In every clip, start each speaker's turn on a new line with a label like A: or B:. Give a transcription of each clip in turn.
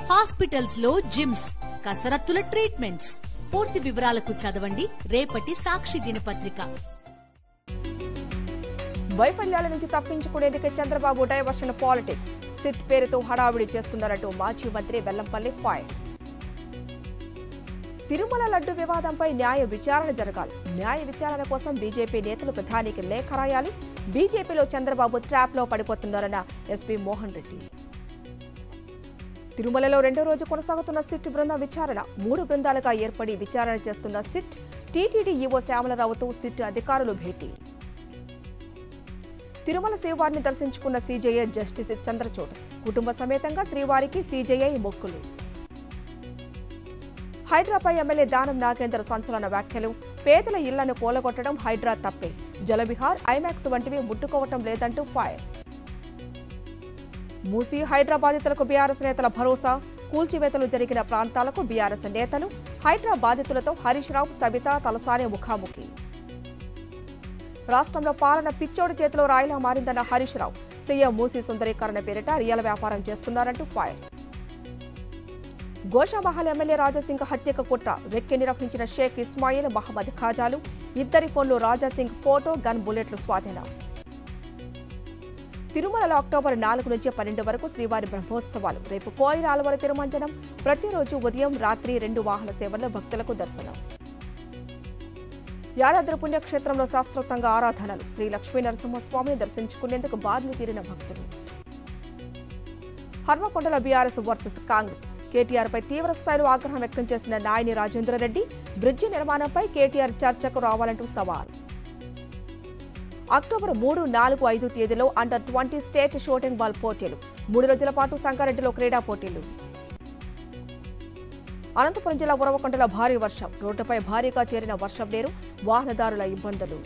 A: hospitals లో gyms కసరత్తుల treatments పూర్తి వివరాలకు చదవండి రేపటి సాక్షి దినపత్రిక
B: వైఫల్యాల నుంచి తప్పించుకునేందుకే చంద్రబాబు డైవర్షన్ పాలిటిక్స్ సిట్ పేరుతో హడావిడి చేస్తున్నారంటూ మాజీ మంత్రి వెల్లంపల్లి ఫైర్ తిరుమల లడ్డు వివాదంపై న్యాయ విచారణ జరగాలి న్యాయ విచారణ కోసం బీజేపీ నేతలు ప్రధానికి లేఖ రాయాలి బీజేపీలో చంద్రబాబు ట్రాప్ లో పడిపోతున్నారన్న ఎస్పీ మోహన్ రెడ్డి తిరుమలలో రెండో రోజు కొనసాగుతున్న సిట్ బృందం విచారణ మూడు బృందాలుగా ఏర్పడి విచారణ చేస్తున్న సిట్ టీటీడీ ఈవో శ్యామలరావుతో సిట్ అధికారులు భేటీ తిరుమల శ్రీవారిని దర్శించుకున్న సీజేఐ జస్టిస్ చంద్రచూడ్ కుటుంబ సమేతంగా శ్రీవారికి సీజేఐ మొక్కులు హైడ్రాపై ఎమ్మెల్యే దానం నాగేందర్ సంచలన వ్యాఖ్యలు పేదల ఇళ్లను కూలగొట్టడం హైడ్రా తప్పే జలవిహార్ ఐమాక్స్ వంటివి ముట్టుకోవటం లేదంటూ ఫైర్ మూసీ హైడ్రా బాధితులకు బీఆర్ఎస్ నేతల భరోసా కూల్చివేతలు జరిగిన ప్రాంతాలకు బీఆర్ఎస్ నేతలు హైడ్రా బాధితులతో హరీష్ రావు సబిత తలసాని ముఖాముఖి రాష్ట్రంలో పాలన పిచ్చోడి చేతిలో రాయిలా మారిందన్న హరీష్ రావు సీఎం మూసీ సుందరీకరణ పేరిట రియల్ వ్యాపారం చేస్తున్నారంటూ ఫైర్ గోషామహల్ ఎమ్మెల్యే రాజాసింగ్ హత్యకు కుట్ర రెక్కి నిర్వహించిన షేక్ ఇస్మాయిల్ మహమ్మద్ ఖాజాలు ఇద్దరి ఫోన్లో రాజాసింగ్ ఫోటో గన్ బుల్లెట్లు స్వాధీనం తిరుమలలో అక్టోబర్ నాలుగు నుంచి పన్నెండు వరకు శ్రీవారి బ్రహ్మోత్సవాలు రేపు కోయిల ఆలవర తిరుమంజనం ప్రతిరోజు ఉదయం రాత్రి రెండు వాహన సేవల్లో భక్తులకు దర్శనం యాదాద్రి పుణ్యక్షేత్రంలో శాస్త్రోక్తంగా ఆరాధనలు శ్రీ లక్ష్మీ నరసింహస్వామిని దర్శించుకునేందుకు బారులు తీరిన భక్తులు హర్మకొండల బీఆర్ఎస్ వర్సెస్ కాంగ్రెస్ కేటీఆర్ పై తీవ్ర స్థాయిలో ఆగ్రహం వ్యక్తం చేసిన నాయని రాజేంద్రరెడ్డి బ్రిడ్జి నిర్మాణంపై కేటీఆర్ చర్చకు రావాలంటూ సవాల్ అక్టోబర్ మూడు నాలుగు ఐదు తేదీలో under twenty state shooting ball పోటీలు మూడు రోజుల పాటు సంగారెడ్డిలో క్రీడా పోటీలు అనంతపురం జిల్లా ఉరవకొండలో భారీ వర్షం రోడ్డుపై భారీగా చేరిన వర్షం నీరు వాహనదారుల ఇబ్బందులు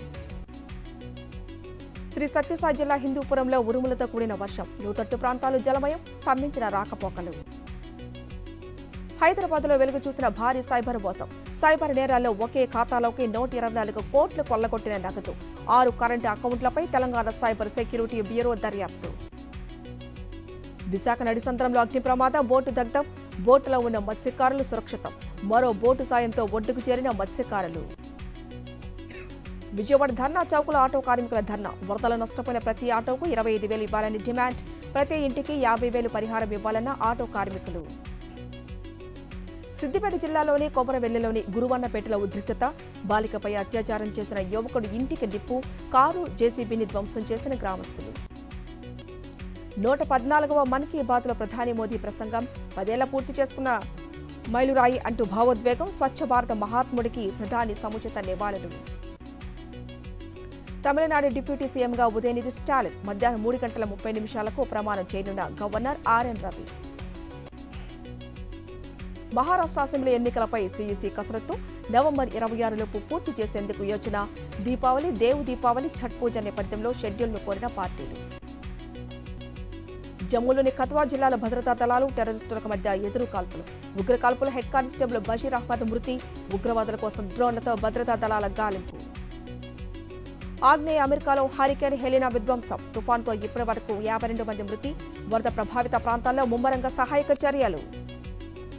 B: శ్రీ సత్యసాయి జిల్లా హిందూపురంలో ఉరుములతో కూడిన వర్షం లోతట్టు ప్రాంతాలు జలమయం స్తంభించిన రాకపోకలు హైదరాబాద్లో వెలుగు చూసిన భారీ సైబర్ మోసం సైబర్ నేరాల్లో ఒకే ఖాతాలోకి నూట ఇరవై నాలుగు కోట్లు కొల్లగొట్టిన నగదు ఆరు కరెంటు అకౌంట్లపై తెలంగాణ సైబర్ సెక్యూరిటీ బ్యూరో దర్యాప్తు విశాఖ నడిసంద్రంలో అగ్ని ప్రమాదం బోటు దగ్ధం బోటులో ఉన్న మత్స్యకారులు సురక్షితం మరో బోటు సాయంతో ఒడ్డుకు చేరిన మత్స్యకారులు విజయవాడ ధర్నా చౌకుల ఆటో కార్మికుల ధర్నా వరదల నష్టపోయిన ప్రతి ఆటోకు ఇరవై ఐదు వేలు ఇవ్వాలని డిమాండ్ ప్రతి ఇంటికి యాభై వేలు పరిహారం ఇవ్వాలన్న ఆటో కార్మికులు సిద్దిపేట జిల్లాలోని కొమరవెల్లిలోని గురువన్నపేటలో ఉద్రిక్తత బాలికపై అత్యాచారం చేసిన యువకుడు ఇంటికి నిప్పు కారు జేసీబీని ధ్వంసం చేసిన గ్రామస్తులు నూట పద్నాలుగవ మన్ కీ బాత్లో ప్రధాని మోదీ ప్రసంగం పదేళ్ల పూర్తి చేసుకున్న మైలురాయి అంటూ భావోద్వేగం స్వచ్ఛ భారత మహాత్ముడికి ప్రధాని సముచిత నివాళులు తమిళనాడు డిప్యూటీ సీఎంగా ఉదయనిధి స్టాలిన్ మధ్యాహ్నం మూడు గంటల ముప్పై నిమిషాలకు ప్రమాణం చేయనున్న governor RN Ravi Maharashtra assembly ఎన్నికలపై సీఈసీ కసరత్తు నవంబర్ ఇరవై ఆరులోపు పూర్తి చేసేందుకు యోచన దీపావళి దేవు దీపావళి ఛట్ పూజ నేపథ్యంలో షెడ్యూల్ను కోరిన పార్టీలు జమ్మూలోని కత్వా జిల్లాల భద్రతా దళాలు టెర్రరిస్టులకు మధ్య ఎదురు కాల్పులు ఉగ్ర కాల్పుల హెడ్ కానిస్టేబుల్ బషీర్ అహ్మద్ మృతి ఉగ్రవాదుల కోసం డ్రోన్లతో భద్రతా దళాల గాలింపు ఆగ్నేయ అమెరికాలో హరికేన్ హెలినా విధ్వంసం తుఫాన్తో ఇప్పటి వరకు యాభై రెండు మంది మృతి వరద ప్రభావిత ప్రాంతాల్లో ముమ్మరంగా సహాయక చర్యలు